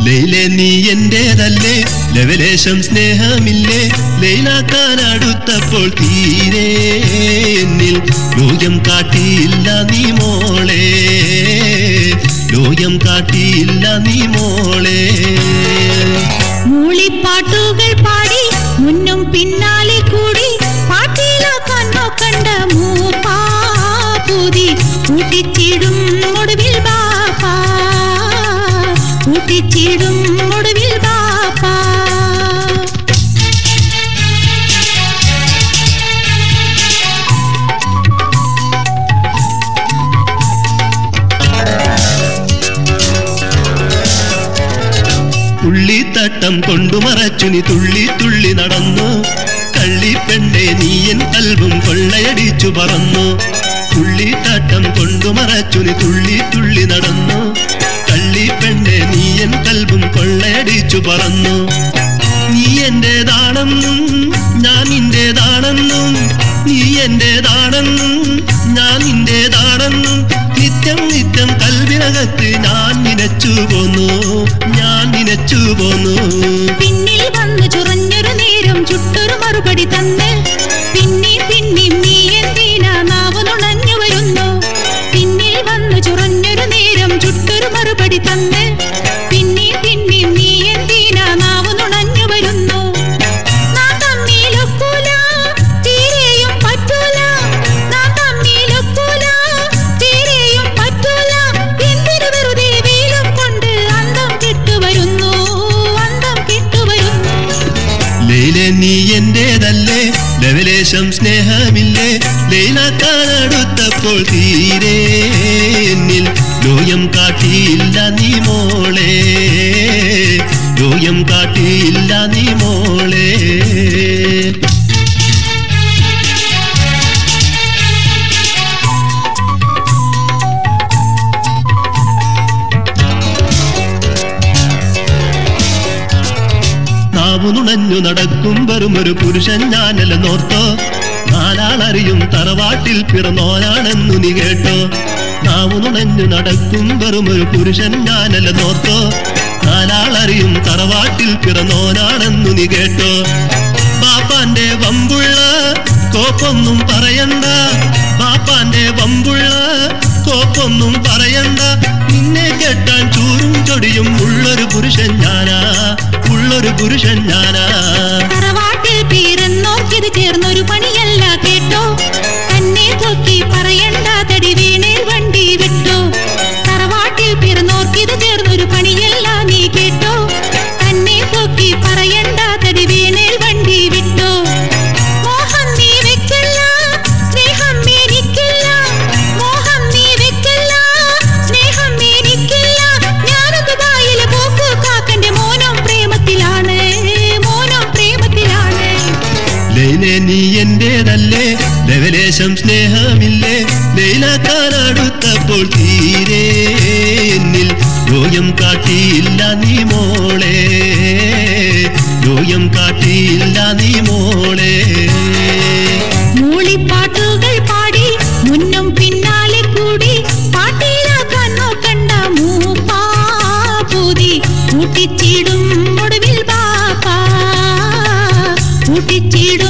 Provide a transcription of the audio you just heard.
ലൈലെ നീ എന്റേതല്ലേ ലവലേശം സ്നേഹമില്ലേ ലൈലാക്കാൻ അടുത്തപ്പോൾ തീരെ എന്നിൽ ലോകം കാട്ടിയില്ല നീ മോളെ ലോകം കാട്ടിയില്ല നീ മോളെ മൂളിപ്പാട്ടുകൾ പാടി മുന്നും പിന്നാലെ കൂടി പാട്ടിലാക്കാൻ നോക്കണ്ട മൂപ്പാപൂതി കൂട്ടിച്ചിടും ഒടുവിൽ ബാപ്പാ കൂട്ടിച്ചിടും ഒടുവിൽ ബാപ്പാ തുള്ളിത്തട്ടം കൊണ്ടു മറച്ചു നീ തുള്ളി തുള്ളി നടന്നു കള്ളിപ്പെണ്ണെ നീയൻ കൽവും കൊള്ളയടിച്ചു പറന്നു തുള്ളിത്തട്ടം കൊണ്ടു മറച്ചു നീ തുള്ളി തുള്ളി നടന്നു കള്ളിപ്പെണ്ണെ നീയൻ കൽവും കൊള്ളയടിച്ചു പറന്നു നീ എന്റേതാണെന്നും ഞാൻ നിന്റേതാണെന്നും നീ എന്റേതാണെന്നും ഞാൻ നിന്റേതാണെന്നും നിത്യം നിത്യം കൽവിനകത്ത് ഞാൻ നിനച്ചു പോന്നു ഞാൻ നിനച്ചു പോന്നു പിന്നിൽ വന്നു ചുറഞ്ഞൊരു നേരം ചുട്ടൊരു മറുപടി തന്ന് പിന്നെ പിന്നെ നീ എന്തിനാ നാവ് നുണഞ്ഞു വരുന്നു പിന്നിൽ വന്നു ചുറഞ്ഞൊരു നേരം ചുട്ടൊരു മറുപടി തന്ന് പിന്നെ പിന്നെ നീ എന്തിനാ നാവ് നുണഞ്ഞു വരുന്നു നാം തമ്മിലൊക്കൂല തീരെയും പറ്റൂല നാം തമ്മിലൊക്കൂല തീരെയും പറ്റൂല എന്തിനു വെറുതെ വെയിലും കൊണ്ട് അന്തം കിട്ടുവരുന്നു അന്തം കിട്ടുവരുന്നു ലൈലെ നീ എന്റേതല്ലേ ലവലേശം സ്നേഹമില്ലേ ലൈലാക്കാൻ അടുത്തപ്പോൾ തീരെ എന്നിൽ ലോയം കാട്ടിയില്ല നീ മോളെ ലോയം കാട്ടിയില്ല നീ മോളെ നാവു നുണഞ്ഞു നടക്കും വെറും ഒരു പുരുഷൻ ഞാനല്ല നോർത്തോ നാലാളറിയും തറവാട്ടിൽ പിറന്നോനാണെന്നു നീ കേട്ടോ നാവു നുണഞ്ഞു നടക്കും വെറും ഒരു പുരുഷൻ ഞാനല്ല നോർത്തോ നാലാളറിയും തറവാട്ടിൽ പിറന്നോനാണെന്നു നീ കേട്ടോ ബാപ്പാന്റെ വമ്പുള്ള കോപ്പൊന്നും പറയണ്ട ബാപ്പാന്റെ വമ്പുള്ള കോപ്പൊന്നും പറയണ്ട നിന്നെ കെട്ടാൻ ചൂരും ചൊടിയും ഉള്ളൊരു പുരുഷൻ ഞാനാ ഉള്ളൊരു പുരുഷൻ ഞാനാ തറവാട്ടിൽ പീരെന്നോർക്കിത് ചേർന്നൊരു പണിയല്ല കേട്ടോ തന്നെ പൊക്കി പറയണ്ട തടി വീണേൽ വണ്ടി വിട്ടോ തറവാട്ടിൽ പിറന്നോർക്കിത് ചേർന്നൊരു പണിയല്ല നീ കേട്ടോ തന്നെ പൊക്കി പറയണ്ട തടി വീണേൽ വണ്ടി വിട്ടോ മോഹം നീ വെക്കല്ല സ്നേഹം എനിക്കില്ല മോഹം നീ വെക്കല്ല സ്നേഹം എനിക്കില്ല ഞാനൊക്കെ ദുബായിലെ പോക്കു കാക്കന്റെ മോനം പ്രേമത്തിലാണ് മോനം പ്രേമത്തിലാണ് ലൈലെ നീ എന്റേതല്ലേ ലവലേശം സ്നേഹമില്ലേ ലൈലാക്കാൻ അടുത്തപ്പോൾ തീരെ എന്നിൽ ലോയം കാട്ടിയില്ല നീ മോളെ ലോയം കാട്ടിയില്ല നീ മോളെ മൂളിപ്പാട്ടുകൾ പാടി മുന്നും പിന്നാലെ കൂടി പാട്ടിലാക്കാൻ നോക്കണ്ട മൂപ്പാപൂതി കൂട്ടിച്ചിടും ഒടുവിൽ ബാപ്പാ കൂട്ടിച്ചിടും